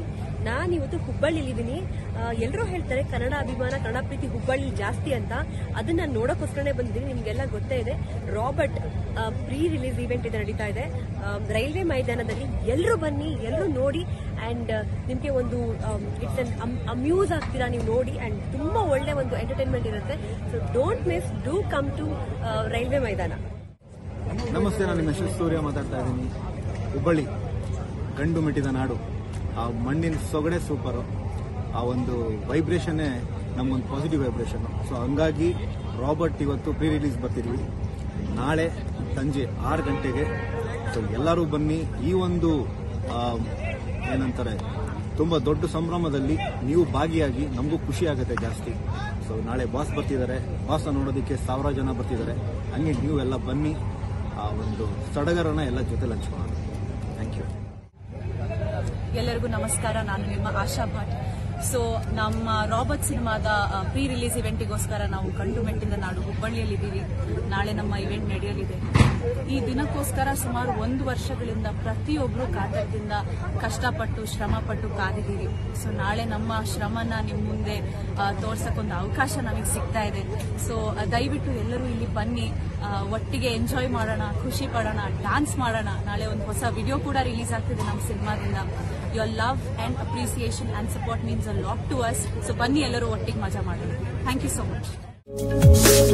ನಾನು ಇವತ್ತು ಹುಬ್ಬಳ್ಳಿಲಿದ್ದೀನಿ ಎಲ್ಲರೂ ಹೇಳ್ತಾರೆ ಕನ್ನಡ ಅಭಿಮಾನ ಕನ್ನಡ ಪ್ರೀತಿ ಹುಬ್ಬಳ್ಳಿ ಜಾಸ್ತಿ ಅಂತ ಅದನ್ನ ನಾನು ನೋಡೋಕ್ಕೋಸ್ಕರನೇ ಬಂದಿದ್ದೀನಿ ನಿಮಗೆಲ್ಲ ಗೊತ್ತೇ ಇದೆ ರಾಬರ್ಟ್ ಪ್ರೀ ರಿಲೀಸ್ ಇವೆಂಟ್ ಇದು ನಡೀತಾ ಇದೆ ಆ, ರೈಲ್ವೆ ಮೈದಾನದಲ್ಲಿ ಎಲ್ಲರೂ ಬನ್ನಿ ಎಲ್ಲರೂ ನೋಡಿ ಅಂಡ್ ನಿಮಗೆ ಒಂದು ಇಟ್ಸ್ ಅನ್ ಅಮ್ಯೂಸ್ ಆಗ್ತೀರಾ ನೀವು ನೋಡಿ ಅಂಡ್ ತುಂಬಾ ಒಳ್ಳೆ ಒಂದು ಎಂಟರ್ಟೈನ್ಮೆಂಟ್ ಇರುತ್ತೆ so don't miss do come to railway Maidan ನಮಸ್ತೆ ನಾನು ನಿಮ್ಮ ಯಶಸ್ ಸೂರ್ಯ ಮಾತಾಡ್ತಾ ಇದ್ದೀನಿ ಹುಬ್ಬಳ್ಳಿ ಗಂಡು ಮೆಟ್ಟಿದ ನಾಡು ಆ ಮಣ್ಣಿನ ಸೊಗಡೆ ಸೂಪರು ಆ ಒಂದು ವೈಬ್ರೇಷನ್ನೇ ನಮ್ಮೊಂದು ಪಾಸಿಟಿವ್ ವೈಬ್ರೇಷನ್ ಸೊ ಹಂಗಾಗಿ ರಾಬರ್ಟ್ ಇವತ್ತು ಪ್ರೀ ರಿಲೀಸ್ ಬರ್ತಿದ್ವಿ ನಾಳೆ ಸಂಜೆ ಆರು ಗಂಟೆಗೆ ಸೊ ಎಲ್ಲರೂ ಬನ್ನಿ ಈ ಒಂದು ಆ, ಏನಂತಾರೆ ತುಂಬ ದೊಡ್ಡ ಸಂಭ್ರಮದಲ್ಲಿ ನೀವು ಭಾಗಿಯಾಗಿ ನಮಗೂ ಖುಷಿ ಆಗುತ್ತೆ ಜಾಸ್ತಿ ಸೊ ನಾಳೆ ಬಾಸ್ ಬರ್ತಿದ್ದಾರೆ ಬಾಸ್ನ ನೋಡೋದಕ್ಕೆ ಸಾವಿರ ಜನ ಬರ್ತಿದ್ದಾರೆ ಹಂಗೆ ನೀವೆಲ್ಲ ಬನ್ನಿ ಆ ಒಂದು ಸಡಗರನ ಎಲ್ಲ ಜೊತೆಲಿ ಹಂಚ್ಕೊಳ್ಳೋಣ ಥ್ಯಾಂಕ್ ಯು ಎಲ್ಲರಿಗೂ ನಮಸ್ಕಾರ ನಾನು ನಿಮ್ಮ ಆಶಾ ಭಟ್ ಸೊ ನಮ್ಮ ರಾಬರ್ಟ್ ಸಿನಿಮಾದ ಪ್ರೀ ರಿಲೀಸ್ ಇವೆಂಟಿಗೋಸ್ಕರ ನಾವು ಗಂಡು ಮೆಟ್ಟಿದ ನಾಡು ಹುಬ್ಬಳ್ಳಿಯಲ್ಲಿದ್ದೀವಿ ನಾಳೆ ನಮ್ಮ ಇವೆಂಟ್ ನಡೆಯಲಿದೆ ಈ ದಿನಕ್ಕೋಸ್ಕರ ಸುಮಾರು ಒಂದು ವರ್ಷಗಳಿಂದ ಪ್ರತಿಯೊಬ್ಬರು ಕಾತರದಿಂದ ಕಷ್ಟಪಟ್ಟು ಶ್ರಮಪಟ್ಟು ಕಾದಿದ್ದೀವಿ ಸೊ ನಾಳೆ ನಮ್ಮ ಶ್ರಮನ ನಿಮ್ಮ ಮುಂದೆ ತೋರ್ಸಕ್ಕೊಂದು ಅವಕಾಶ ನಮಗೆ ಸಿಗ್ತಾ ಇದೆ ಸೊ ದಯವಿಟ್ಟು ಎಲ್ಲರೂ ಇಲ್ಲಿ ಬನ್ನಿ ಆ, ಒಟ್ಟಿಗೆ ಎಂಜಾಯ್ ಮಾಡೋಣ ಖುಷಿ ಪಡೋಣ ಡ್ಯಾನ್ಸ್ ಮಾಡೋಣ ನಾಳೆ ಒಂದು ಹೊಸ ವಿಡಿಯೋ ಕೂಡ ರಿಲೀಸ್ ಆಗ್ತಿದೆ ನಮ್ಮ ಸಿನಿಮಾದಿಂದ your love and appreciation and support means a lot to us so ಬನ್ನಿ ಎಲ್ಲರೂ ಒಟ್ಟಿಗೆ ಮಜಾ ಮಾಡೋಣ ಥ್ಯಾಂಕ್ ಯು ಸೋ ಮಚ್